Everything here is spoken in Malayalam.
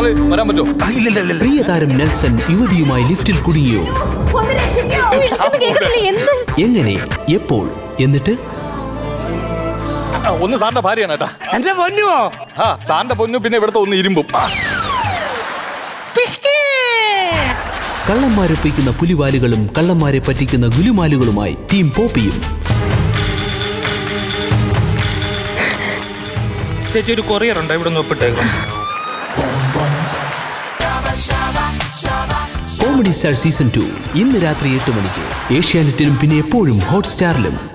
സാറേ വരാൻ പറ്റുമോ പ്രിയ താരം നെൽസൺ യുവതിയുമായി ലിഫ്റ്റിൽ കുടുങ്ങിയോ ഒന്ന് രക്ഷിക്കോ ഇതൊന്നും കേൾക്കുന്നില്ല എന്ത് എങ്ങനെ എപ്പോൾ എന്നിട്ട് ആ, ഒന്ന് സാറിന്റെ ഭാര്യയാണ് കേട്ടാ എന്റെ പൊന്നുവോ ആ സാറിന്റെ പൊന്നു പിന്നെ ഇവിടുത്തെ ഒന്ന് ഇരുമ്പും ആ, കള്ളന്മാരൊപ്പിക്കുന്ന പുലിവാലുകളും കള്ളന്മാരെ പറ്റിക്കുന്ന ഗുലുമാലുകളുമായി ടീം പോപ്പിയും ചേച്ചി ഒരു കൊറിയർ ഉണ്ടോ ഇവിടെ നിന്ന് ഒപ്പിട്ടേക്കും കോമഡി സ്റ്റാർ സീസൺ ടു ഇന്ന് രാത്രി എട്ട് മണിക്ക് ഏഷ്യാനെറ്റിലും പിന്നെ എപ്പോഴും ഹോട്ട്സ്റ്റാറിലും